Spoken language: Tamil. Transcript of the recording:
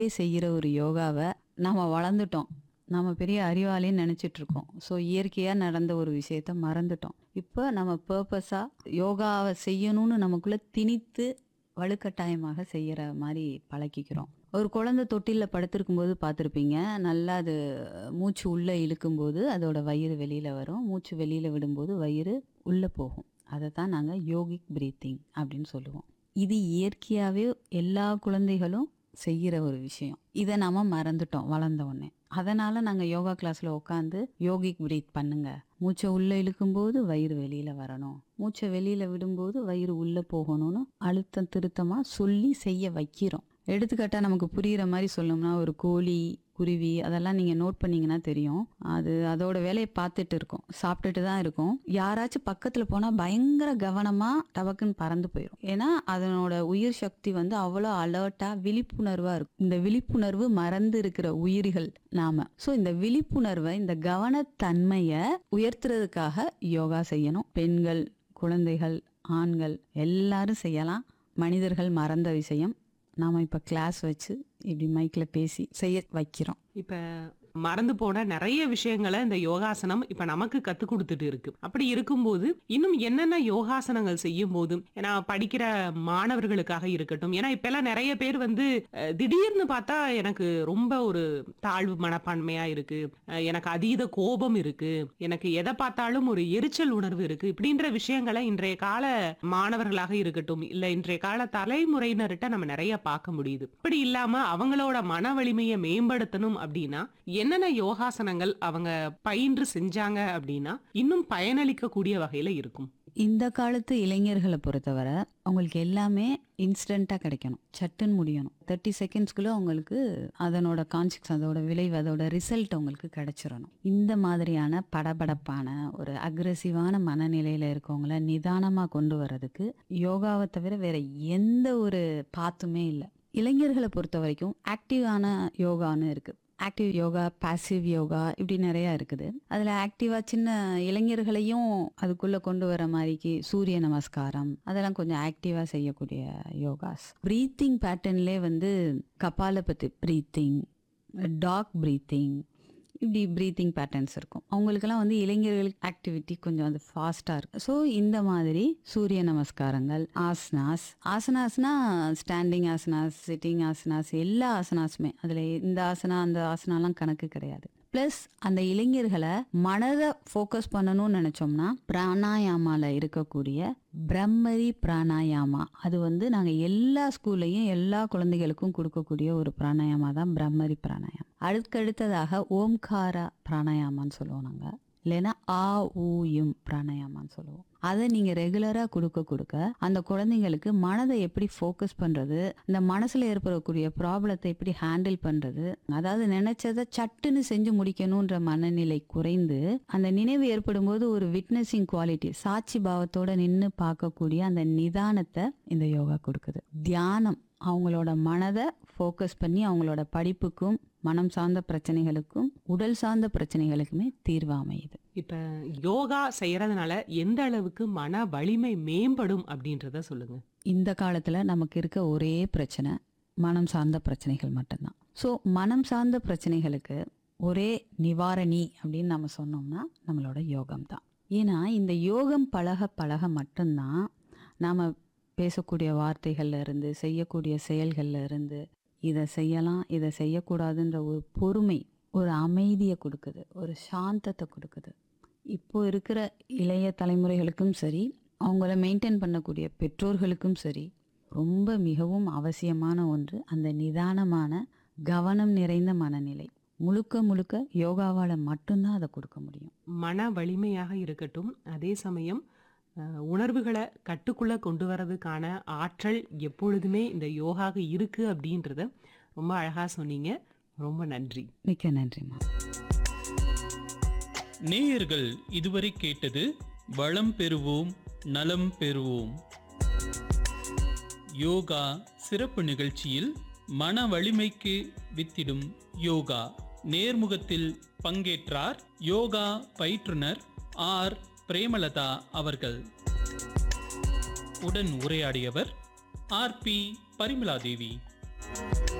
செய்கிற ஒரு யோகாவை நம்ம வளர்ந்துட்டோம் நம்ம பெரிய அறிவாளின்னு நினச்சிட்டு இருக்கோம் ஸோ இயற்கையாக நடந்த ஒரு விஷயத்த மறந்துட்டோம் இப்போ நம்ம பர்பஸாக யோகாவை செய்யணும்னு நமக்குள்ளே திணித்து வலுக்கட்டாயமாக செய்கிற மாதிரி பழக்கிக்கிறோம் ஒரு குழந்தை தொட்டிலில் படுத்திருக்கும்போது பார்த்துருப்பீங்க நல்லா அது மூச்சு உள்ளே இழுக்கும்போது அதோட வயிறு வெளியில் வரும் மூச்சு வெளியில் விடும்போது வயிறு உள்ளே போகும் அதை தான் நாங்கள் யோகிக் பிரீத்திங் அப்படின்னு சொல்லுவோம் இது இயற்கையாகவே எல்லா குழந்தைகளும் செய்கிற ஒரு விஷயம் இதை நாம மறந்துட்டோம் வளர்ந்த உடனே அதனால நாங்கள் யோகா கிளாஸில் உட்காந்து யோகிக் பிரீத் பண்ணுங்க மூச்சை உள்ளே இழுக்கும்போது வயிறு வெளியில் வரணும் மூச்சை வெளியில் விடும்போது வயிறு உள்ளே போகணும்னு அழுத்தம் திருத்தமாக சொல்லி செய்ய வைக்கிறோம் எடுத்துக்காட்டா நமக்கு புரிகிற மாதிரி சொல்லணும்னா ஒரு கோழி குருவி அதெல்லாம் நீங்கள் நோட் பண்ணீங்கன்னா தெரியும் அது அதோட வேலையை பார்த்துட்டு இருக்கும் சாப்பிட்டுட்டு தான் இருக்கும் யாராச்சும் பக்கத்தில் போனால் பயங்கர கவனமாக டபக்குன்னு பறந்து போயிடும் ஏன்னா அதனோட உயிர் சக்தி வந்து அவ்வளோ அலர்ட்டாக விழிப்புணர்வாக இருக்கும் இந்த விழிப்புணர்வு மறந்து இருக்கிற உயிர்கள் நாம ஸோ இந்த விழிப்புணர்வை இந்த கவனத்தன்மையை உயர்த்துறதுக்காக யோகா செய்யணும் பெண்கள் குழந்தைகள் ஆண்கள் எல்லாரும் செய்யலாம் மனிதர்கள் மறந்த விஷயம் நாம் இப்போ கிளாஸ் வச்சு இப்படி மைக்கில் பேசி செய்ய வைக்கிறோம் இப்ப மறந்து போன நிறைய விஷயங்களை இந்த யோகாசனம் இப்ப நமக்கு கத்து கொடுத்துட்டு இருக்கு அப்படி இருக்கும்போது இன்னும் என்னென்ன யோகாசனங்கள் செய்யும் போதும் ஏன்னா படிக்கிற மாணவர்களுக்காக இருக்கட்டும் ஏன்னா இப்ப எல்லாம் நிறைய பேர் வந்து அஹ், திடீர்னு பார்த்தா எனக்கு ரொம்ப ஒரு தாழ்வு மனப்பான்மையா இருக்கு அஹ், எனக்கு அதீத கோபம் இருக்கு எனக்கு எதை பார்த்தாலும் ஒரு எரிச்சல் உணர்வு இருக்கு இப்படின்ற விஷயங்களை இன்றைய கால மாணவர்களாக இருக்கட்டும் இல்ல இன்றைய கால தலைமுறையினர்கிட்ட நம்ம நிறைய பார்க்க முடியுது இப்படி இல்லாம அவங்களோட மன வலிமையை மேம்படுத்தணும் அப்படின்னா என்னென்ன யோகாசனங்கள் அவங்க பயின்று செஞ்சாங்க அப்படின்னா இன்னும் பயனளிக்க கூடிய வகையில இருக்கும் இந்த காலத்து இளைஞர்களை பொறுத்தவரை அவங்களுக்கு எல்லாமே இன்ஸ்டண்ட்டாக கிடைக்கணும் சட்டுன்னு முடியணும் தேர்ட்டி செகண்ட்ஸ்குள்ளே அவங்களுக்கு அதனோட கான்சிக்ஸ் அதோட விளைவு அதோட ரிசல்ட் அவங்களுக்கு கிடைச்சிடணும் இந்த மாதிரியான படபடப்பான ஒரு அக்ரெசிவான மனநிலையில் இருக்கவங்கள நிதானமாக கொண்டு வர்றதுக்கு யோகாவை தவிர வேற எந்த ஒரு பாத்துமே இல்லை இளைஞர்களை பொறுத்த வரைக்கும் ஆக்டிவான யோகான்னு இருக்கு ஆக்டிவ் யோகா பாசிவ் யோகா இப்படி நிறைய இருக்குது அதில் ஆக்டிவாக சின்ன இளைஞர்களையும் அதுக்குள்ளே கொண்டு வர மாதிரிக்கு சூரிய நமஸ்காரம் அதெல்லாம் கொஞ்சம் ஆக்டிவாக செய்யக்கூடிய யோகாஸ் ப்ரீத்திங் பேட்டர்ன்லே வந்து கபாலபதி ப்ரீத்திங் டாக் ப்ரீத்திங் இப்படி ப்ரீத்திங் பேட்டர்ன்ஸ் இருக்கும் அவங்களுக்கெல்லாம் வந்து இளைஞர்களுக்கு ஆக்டிவிட்டி கொஞ்சம் அது ஃபாஸ்ட்டாக இருக்கும் ஸோ இந்த மாதிரி சூரிய நமஸ்காரங்கள் ஆசனாஸ் ஆசனாஸ்னா ஸ்டாண்டிங் ஆசனாஸ் சிட்டிங் ஆசனாஸ் எல்லா ஆசனாஸுமே அதில் இந்த ஆசனா அந்த ஆசனாலாம் கணக்கு கிடையாது ப்ளஸ் அந்த இளைஞர்களை மனதை ஃபோக்கஸ் பண்ணணும்னு நினச்சோம்னா பிராணாயாமால இருக்கக்கூடிய பிரம்மரி பிராணாயாமா அது வந்து நாங்கள் எல்லா ஸ்கூல்லையும் எல்லா குழந்தைகளுக்கும் கொடுக்கக்கூடிய ஒரு பிராணாயாமா தான் பிரம்மரி பிராணாயாமம் அதுக்கடுத்ததாக ஓம்காரா பிராணாயாமான்னு சொல்லுவோம் நாங்கள் இல்லைன்னா ஆ ஊ யும் பிராணாயாமான்னு சொல்லுவோம் அதை நீங்கள் ரெகுலராக கொடுக்க கொடுக்க அந்த குழந்தைங்களுக்கு மனதை எப்படி ஃபோக்கஸ் பண்ணுறது இந்த மனசில் ஏற்படக்கூடிய ப்ராப்ளத்தை எப்படி ஹேண்டில் பண்ணுறது அதாவது நினைச்சதை சட்டுன்னு செஞ்சு முடிக்கணுன்ற மனநிலை குறைந்து அந்த நினைவு ஏற்படும் போது ஒரு விட்னஸிங் குவாலிட்டி சாட்சி பாவத்தோட நின்று பார்க்கக்கூடிய அந்த நிதானத்தை இந்த யோகா கொடுக்குது தியானம் அவங்களோட மனதை ஃபோக்கஸ் பண்ணி அவங்களோட படிப்புக்கும் மனம் சார்ந்த பிரச்சனைகளுக்கும் உடல் சார்ந்த பிரச்சனைகளுக்குமே தீர்வு அமையுது இப்ப யோகா செய்யறதுனால எந்த அளவுக்கு மன வலிமை மேம்படும் அப்படின்றத சொல்லுங்க இந்த காலத்துல நமக்கு இருக்க ஒரே பிரச்சனை மனம் சார்ந்த பிரச்சனைகள் மட்டும்தான் ஸோ மனம் சார்ந்த பிரச்சனைகளுக்கு ஒரே நிவாரணி அப்படின்னு நம்ம சொன்னோம்னா நம்மளோட யோகம் தான் ஏன்னா இந்த யோகம் பழக பழக மட்டும்தான் நாம பேசக்கூடிய வார்த்தைகள்ல இருந்து செய்யக்கூடிய செய்யல்கள்ல இருந்து இதை செய்யலாம் இதை செய்யக்கூடாதுன்ற ஒரு பொறுமை ஒரு அமைதியை கொடுக்குது ஒரு சாந்தத்தை கொடுக்குது இப்போ இருக்கிற இளைய தலைமுறைகளுக்கும் சரி அவங்கள மெயின்டைன் பண்ணக்கூடிய பெற்றோர்களுக்கும் சரி ரொம்ப மிகவும் அவசியமான ஒன்று அந்த நிதானமான கவனம் நிறைந்த மனநிலை முழுக்க முழுக்க யோகாவால் மட்டும்தான் அதை கொடுக்க முடியும் மன வலிமையாக இருக்கட்டும் அதே சமயம் அஹ், உணர்வுகளை கட்டுக்குள்ள கொண்டு வரதுக்கான ஆற்றல் எப்பொழுதுமே இந்த யோகாக இருக்கு அப்படின்றத ரொம்ப அழகா சொன்னீங்க ரொம்ப நன்றி மிக்க நன்றிம்மா நேயர்கள் இதுவரை கேட்டது வளம் பெறுவோம் நலம் பெறுவோம் யோகா சிறப்பு நிகழ்ச்சியில் மன வலிமைக்கு வித்திடும் யோகா நேர்முகத்தில் பங்கேற்றார் யோகா பயிற்றுனர் ஆர் பிரேமலதா அவர்கள் உடன் உரையாடியவர் ஆர் பி பரிமலாதேவி